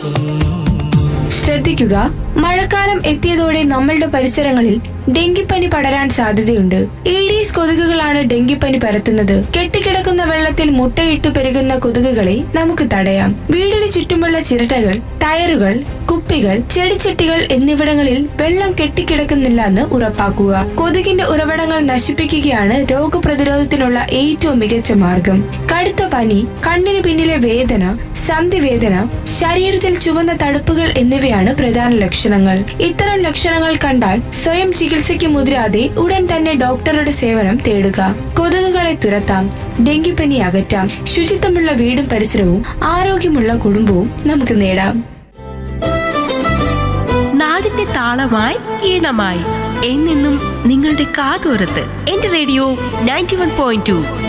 ശ്രദ്ധിക്കുക മഴക്കാലം എത്തിയതോടെ നമ്മളുടെ പരിസരങ്ങളിൽ ഡെങ്കിപ്പനി പടരാൻ സാധ്യതയുണ്ട് ഈഡീസ് കൊതുകുകളാണ് ഡെങ്കിപ്പനി പരത്തുന്നത് കെട്ടിക്കിടക്കുന്ന വെള്ളത്തിൽ മുട്ടയിട്ട് പെരുകുന്ന കൊതുകുകളെ നമുക്ക് തടയാം വീടിന് ചുറ്റുമുള്ള ചിരട്ടകൾ ടയറുകൾ കുപ്പികൾ ചെടിച്ചട്ടികൾ എന്നിവിടങ്ങളിൽ വെള്ളം കെട്ടിക്കിടക്കുന്നില്ല എന്ന് ഉറപ്പാക്കുക കൊതുകിന്റെ ഉറവിടങ്ങൾ നശിപ്പിക്കുകയാണ് രോഗപ്രതിരോധത്തിനുള്ള ഏറ്റവും മികച്ച മാർഗം കടുത്ത പനി കണ്ണിന് പിന്നിലെ വേദന സന്ധിവേദന ശരീരത്തിൽ ചുവന്ന തടുപ്പുകൾ എന്നിവയാണ് പ്രധാന ലക്ഷണങ്ങൾ ഇത്തരം ലക്ഷണങ്ങൾ കണ്ടാൽ സ്വയം ചികിത്സയ്ക്ക് മുതിരാതെ ഉടൻ തന്നെ ഡോക്ടറുടെ സേവനം തേടുക കൊതുകുകളെ തുരത്താം ഡെങ്കിപ്പനി അകറ്റാം ശുചിത്വമുള്ള വീടും പരിസരവും ആരോഗ്യമുള്ള കുടുംബവും നമുക്ക് നേടാം നാടിന്റെ താളമായി ഈണമായി എന്നെന്നും നിങ്ങളുടെ കാതോരത്ത് എന്റെ radio ninety one point to